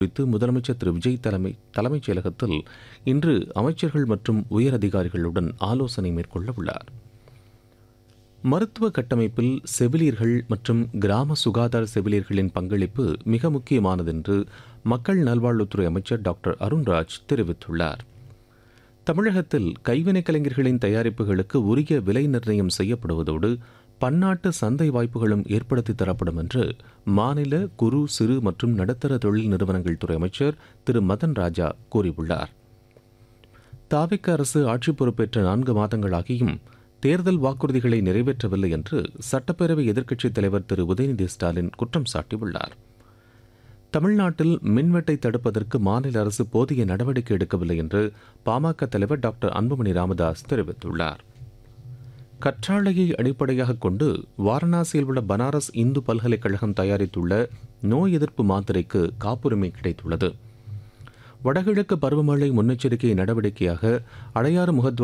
குறித்து முதலமைச்சர் திரு விஜய் தலைமை தலைமைச் செயலகத்தில் இன்று அமைச்சர்கள் மற்றும் உயரதிகாரிகளுடன் ஆலோசனை மேற்கொள்ள உள்ளார் மருத்துவ கட்டமைப்பில் செவிலியர்கள் மற்றும் கிராம சுகாதார செவிலியர்களின் பங்களிப்பு மிக முக்கியமானது என்று மக்கள் நல்வாழ்வுத்துறை அமைச்சர் டாக்டர் அருண்ராஜ் தெரிவித்துள்ளார் தமிழகத்தில் கைவினைக் கலைஞர்களின் தயாரிப்புகளுக்கு உரிய விலை நிர்ணயம் செய்யப்படுவதோடு பன்னாட்டு சந்தை வாய்ப்புகளும் ஏற்படுத்தி தரப்படும் என்று மாநில குறு சிறு மற்றும் நடுத்தர தொழில் நிறுவனங்கள் துறை அமைச்சர் திரு மதன் ராஜா கூறியுள்ளார் தாவிக்க அரசு ஆட்சி பொறுப்பேற்ற நான்கு மாதங்களாகியும் தேர்தல் வாக்குறுதிகளை நிறைவேற்றவில்லை என்று சட்டப்பேரவை எதிர்க்கட்சித் தலைவர் திரு உதயநிதி ஸ்டாலின் குற்றம் சாட்டியுள்ளார் தமிழ்நாட்டில் மின்வெட்டை தடுப்பதற்கு மாநில அரசு போதிய நடவடிக்கை எடுக்கவில்லை என்று பாமக தலைவர் டாக்டர் அன்புமணி ராமதாஸ் தெரிவித்துள்ளார் கற்றாழையை அடிப்படையாக கொண்டு வாரணாசியில் உள்ள பனாரஸ் இந்து பல்கலைக்கழகம் தயாரித்துள்ள நோய் எதிர்ப்பு மாத்திரைக்கு காப்புரிமை கிடைத்துள்ளது வடகிழக்கு பருவமழை முன்னெச்சரிக்கை நடவடிக்கையாக அடையாறு முகத்வா